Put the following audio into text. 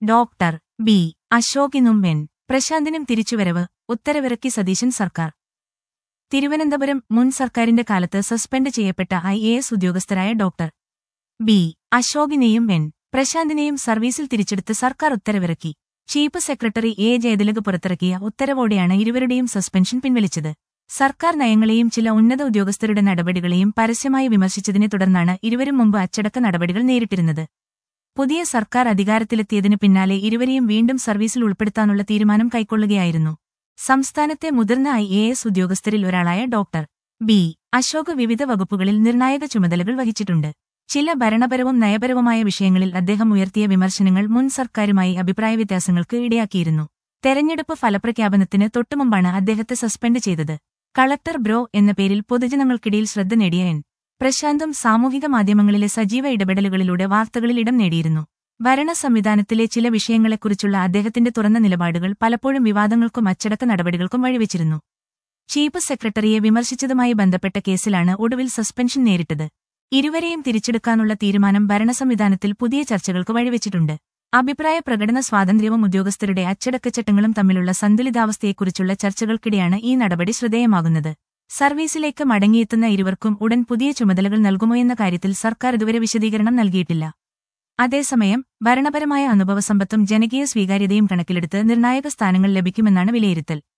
doctor B അശോകിനും N പ്രശാന്തിനും തിരിച്ചുവരവ് ഉത്തരവിറക്കി സതീശൻ സർക്കാർ തിരുവനന്തപുരം മുൻ സർക്കാരിന്റെ കാലത്ത് സസ്പെൻഡ് ചെയ്യപ്പെട്ട ഐ എ എസ് ഉദ്യോഗസ്ഥരായ ഡോക്ടർ ബി അശോകിനെയും എൻ പ്രശാന്തിനെയും സർവീസിൽ തിരിച്ചെടുത്ത് സർക്കാർ ഉത്തരവിറക്കി ചീഫ് സെക്രട്ടറി എ ജയതിലക് പുറത്തിറക്കിയ ഉത്തരവോടെയാണ് ഇരുവരുടെയും സസ്പെൻഷൻ പിൻവലിച്ചത് സർക്കാർ നയങ്ങളെയും ചില ഉന്നത ഉദ്യോഗസ്ഥരുടെ നടപടികളെയും പരസ്യമായി വിമർശിച്ചതിനെ തുടർന്നാണ് ഇരുവരും മുമ്പ് അച്ചടക്ക നടപടികൾ നേരിട്ടിരുന്നത് പുതിയ സർക്കാർ അധികാരത്തിലെത്തിയതിനു പിന്നാലെ ഇരുവരെയും വീണ്ടും സർവീസിൽ ഉൾപ്പെടുത്താനുള്ള തീരുമാനം കൈക്കൊള്ളുകയായിരുന്നു സംസ്ഥാനത്തെ മുതിർന്ന ഐ എ എസ് ഉദ്യോഗസ്ഥരിൽ ഒരാളായ ഡോക്ടർ ബി അശോക് വിവിധ വകുപ്പുകളിൽ നിർണായക ചുമതലകൾ വഹിച്ചിട്ടുണ്ട് ചില ഭരണപരവും നയപരവുമായ വിഷയങ്ങളിൽ അദ്ദേഹം ഉയർത്തിയ വിമർശനങ്ങൾ മുൻ സർക്കാരുമായി അഭിപ്രായ വ്യത്യാസങ്ങൾക്ക് ഇടയാക്കിയിരുന്നു തെരഞ്ഞെടുപ്പ് ഫലപ്രഖ്യാപനത്തിന് തൊട്ടുമുമ്പാണ് അദ്ദേഹത്തെ സസ്പെൻഡ് ചെയ്തത് കളക്ടർ ബ്രോ എന്ന പേരിൽ പൊതുജനങ്ങൾക്കിടയിൽ ശ്രദ്ധ നേടിയ എൻ പ്രശാന്തും സാമൂഹിക മാധ്യമങ്ങളിലെ സജീവ ഇടപെടലുകളിലൂടെ വാർത്തകളിൽ ഇടം നേടിയിരുന്നു ഭരണ സംവിധാനത്തിലെ ചില വിഷയങ്ങളെക്കുറിച്ചുള്ള അദ്ദേഹത്തിന്റെ തുറന്ന നിലപാടുകൾ പലപ്പോഴും വിവാദങ്ങൾക്കും അച്ചടക്ക നടപടികൾക്കും വഴിവെച്ചിരുന്നു ചീഫ് സെക്രട്ടറിയെ വിമർശിച്ചതുമായി ബന്ധപ്പെട്ട കേസിലാണ് ഒടുവിൽ സസ്പെൻഷൻ നേരിട്ടത് ഇരുവരെയും തിരിച്ചെടുക്കാനുള്ള തീരുമാനം ഭരണസംവിധാനത്തിൽ പുതിയ ചർച്ചകൾക്ക് വഴിവെച്ചിട്ടുണ്ട് അഭിപ്രായ പ്രകടന സ്വാതന്ത്ര്യവും ഉദ്യോഗസ്ഥരുടെ അച്ചടക്കച്ചട്ടങ്ങളും തമ്മിലുള്ള സന്തുലിതാവസ്ഥയെക്കുറിച്ചുള്ള ചർച്ചകൾക്കിടെയാണ് ഈ നടപടി ശ്രദ്ധേയമാകുന്നത് സർവീസിലേക്ക് മടങ്ങിയെത്തുന്ന ഇരുവർക്കും ഉടൻ പുതിയ ചുമതലകൾ നൽകുമോയെന്ന കാര്യത്തിൽ സർക്കാർ ഇതുവരെ വിശദീകരണം നൽകിയിട്ടില്ല അതേസമയം ഭരണപരമായ അനുഭവസമ്പത്തും ജനകീയ സ്വീകാര്യതയും കണക്കിലെടുത്ത് നിർണായക സ്ഥാനങ്ങൾ ലഭിക്കുമെന്നാണ് വിലയിരുത്തൽ